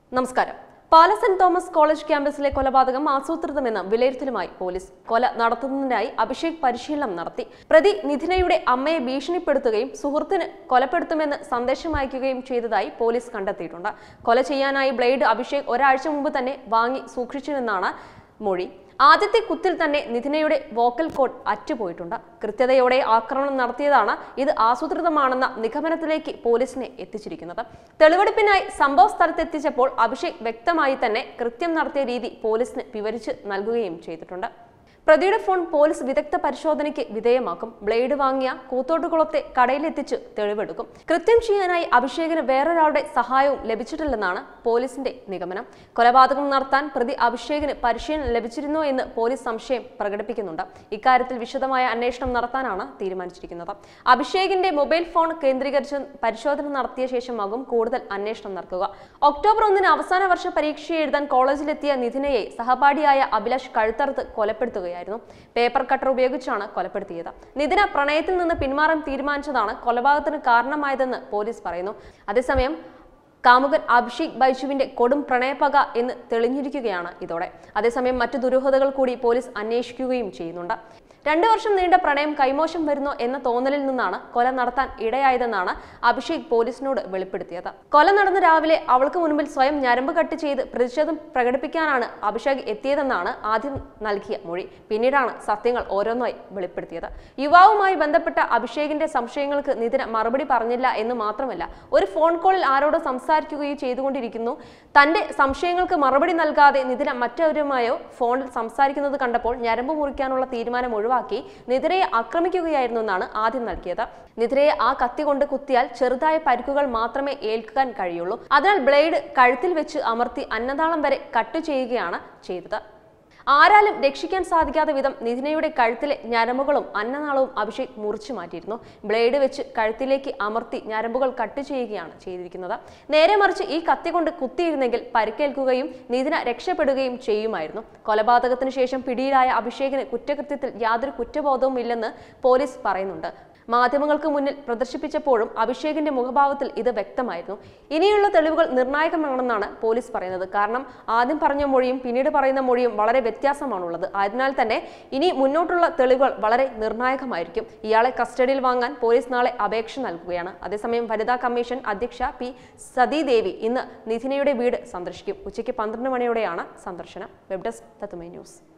നമസ്കാരം Pala Saint Thomas college ക്യാമ്പസിലെ കൊലപാതകം ആസൂത്രിതമെന്ന് വിലയിരുത്തലുമായി പോലീസ് കൊല നടത്തുന്നതിനായി അഭിഷേക് പരിശീലനം നടത്തി പ്രതി നിധിനയുടെ അമ്മയെ ഭീഷണിപ്പെടുത്തുകയും സുഹൃത്തിന് കൊലപ്പെടുത്തുമെന്ന് സന്ദേശം അയക്കുകയും ചെയ്തതായി പോലീസ് കണ്ടെത്തിയിട്ടുണ്ട് കൊല ചെയ്യാനായി ബ്ലേഡ് അഭിഷേക് ഒരാഴ്ച മുമ്പ് തന്നെ വാങ്ങി സൂക്ഷിച്ചുവെന്നാണ് മൊഴി ആദ്യത്തെ കുത്തിൽ തന്നെ നിധിനയുടെ വോക്കൽ കോഡ് അറ്റുപോയിട്ടുണ്ട് കൃത്യതയോടെ ആക്രമണം നടത്തിയതാണ് ഇത് ആസൂത്രിതമാണെന്ന നിഗമനത്തിലേക്ക് പോലീസിനെ എത്തിച്ചിരിക്കുന്നത് തെളിവെടുപ്പിനായി സംഭവ സ്ഥലത്തെത്തിച്ചപ്പോൾ അഭിഷേക് വ്യക്തമായി തന്നെ കൃത്യം നടത്തിയ രീതി പോലീസിന് വിവരിച്ച് നൽകുകയും ചെയ്തിട്ടുണ്ട് പ്രതിയുടെ ഫോൺ പോലീസ് വിദഗ്ധ പരിശോധനയ്ക്ക് വിധേയമാക്കും ബ്ലേഡ് വാങ്ങിയ കൂത്തോട്ടുകുളത്തെ കടയിലെത്തിച്ച് തെളിവെടുക്കും കൃത്യം ചെയ്യാനായി അഭിഷേകിന് വേറൊരാളുടെ സഹായവും ലഭിച്ചിട്ടില്ലെന്നാണ് പോലീസിന്റെ നിഗമനം കൊലപാതകം നടത്താൻ പ്രതി അഭിഷേകിന് പരിശീലനം ലഭിച്ചിരുന്നോ എന്ന് പോലീസ് സംശയം പ്രകടിപ്പിക്കുന്നുണ്ട് ഇക്കാര്യത്തിൽ വിശദമായ അന്വേഷണം നടത്താനാണ് തീരുമാനിച്ചിരിക്കുന്നത് അഭിഷേകിന്റെ മൊബൈൽ ഫോൺ കേന്ദ്രീകരിച്ച് പരിശോധന നടത്തിയ ശേഷമാകും കൂടുതൽ അന്വേഷണം നടക്കുക ഒക്ടോബർ ഒന്നിന് അവസാന വർഷ പരീക്ഷ എഴുതാൻ കോളേജിലെത്തിയ നിധിനയെ സഹപാഠിയായ അഭിലാഷ് കഴുത്തറുത്ത് കൊലപ്പെടുത്തുകയായിരുന്നു പേപ്പർ കട്ടർ ഉപയോഗിച്ചാണ് കൊലപ്പെടുത്തിയത് നിതിന പ്രണയത്തിൽ നിന്ന് പിന്മാറാൻ തീരുമാനിച്ചതാണ് കൊലപാതകത്തിന് കാരണമായതെന്ന് പോലീസ് പറയുന്നു അതേസമയം കാമുകൻ അഭിഷേക് ബൈജുവിന്റെ കൊടും പ്രണയപക എന്ന് തെളിഞ്ഞിരിക്കുകയാണ് ഇതോടെ അതേസമയം മറ്റു ദുരൂഹതകൾ കൂടി പോലീസ് അന്വേഷിക്കുകയും ചെയ്യുന്നുണ്ട് രണ്ടു വർഷം നീണ്ട പ്രണയം കൈമോശം വരുന്നു എന്ന തോന്നലിൽ നിന്നാണ് കൊല നടത്താൻ ഇടയായതെന്നാണ് അഭിഷേക് പോലീസിനോട് വെളിപ്പെടുത്തിയത് കൊല നടന്ന രാവിലെ അവൾക്ക് മുൻപിൽ സ്വയം ഞരമ്പ് കട്ട് ചെയ്ത് പ്രതിഷേധം പ്രകടിപ്പിക്കാനാണ് അഭിഷേക് എത്തിയതെന്നാണ് ആദ്യം നൽകിയ മൊഴി പിന്നീടാണ് സത്യങ്ങൾ ഓരോന്നായി വെളിപ്പെടുത്തിയത് യുവാവുമായി ബന്ധപ്പെട്ട അഭിഷേകിന്റെ സംശയങ്ങൾക്ക് നിതിന മറുപടി പറഞ്ഞില്ല എന്ന് മാത്രമല്ല ഒരു ഫോൺ കോളിൽ ആരോട് സംസാരിക്കുകയും ചെയ്തുകൊണ്ടിരിക്കുന്നു തന്റെ സംശയങ്ങൾക്ക് മറുപടി നൽകാതെ നിതിന മറ്റവരുമായോ ഫോണിൽ സംസാരിക്കുന്നത് കണ്ടപ്പോൾ ഞരമ്പ് മുറിക്കാനുള്ള തീരുമാനം ഒഴിവാക്കി നിതിരയെ ആക്രമിക്കുകയായിരുന്നു എന്നാണ് ആദ്യം നൽകിയത് നിതിരയെ ആ കത്തി കൊണ്ട് കുത്തിയാൽ ചെറുതായ പരിക്കുകൾ മാത്രമേ ഏൽക്കാൻ കഴിയുള്ളൂ അതിനാൽ ബ്ലേഡ് കഴുത്തിൽ വെച്ച് അമർത്തി അന്നതാളം വരെ കട്ട് ചെയ്യുകയാണ് ചെയ്തത് ആരാലും രക്ഷിക്കാൻ സാധിക്കാത്ത വിധം നിധിനയുടെ കഴുത്തിലെ ഞരമ്പുകളും അന്നനാളവും അഭിഷേക് മുറിച്ചു മാറ്റിയിരുന്നു ബ്ലേഡ് വെച്ച് കഴുത്തിലേക്ക് അമർത്തി ഞരമ്പുകൾ കട്ട് ചെയ്യുകയാണ് ചെയ്തിരിക്കുന്നത് നേരെ മറിച്ച് ഈ കത്തി കൊണ്ട് കുത്തിയിരുന്നെങ്കിൽ പരിക്കേൽക്കുകയും നിധിന രക്ഷപ്പെടുകയും ചെയ്യുമായിരുന്നു കൊലപാതകത്തിന് ശേഷം പിടിയിലായ അഭിഷേകിന് കുറ്റകൃത്യത്തിൽ യാതൊരു കുറ്റബോധവും ഇല്ലെന്ന് പോലീസ് പറയുന്നുണ്ട് മാധ്യമങ്ങൾക്ക് മുന്നിൽ പ്രദർശിപ്പിച്ചപ്പോഴും അഭിഷേകിന്റെ മുഖഭാവത്തിൽ ഇത് വ്യക്തമായിരുന്നു ഇനിയുള്ള തെളിവുകൾ നിർണായകമാണെന്നാണ് പോലീസ് പറയുന്നത് കാരണം ആദ്യം പറഞ്ഞ മൊഴിയും പിന്നീട് പറയുന്ന മൊഴിയും വളരെ വ്യത്യാസമാണുള്ളത് അതിനാൽ തന്നെ ഇനി മുന്നോട്ടുള്ള തെളിവുകൾ വളരെ നിർണായകമായിരിക്കും ഇയാളെ കസ്റ്റഡിയിൽ വാങ്ങാൻ പോലീസ് നാളെ അപേക്ഷ നൽകുകയാണ് അതേസമയം വനിതാ കമ്മീഷൻ അധ്യക്ഷ പി സതീദേവി ഇന്ന് നിധിനയുടെ വീട് സന്ദർശിക്കും ഉച്ചയ്ക്ക് പന്ത്രണ്ട് മണിയോടെയാണ് സന്ദർശനം വെബ് ഡെസ്ക് തത്തുമൈ ന്യൂസ്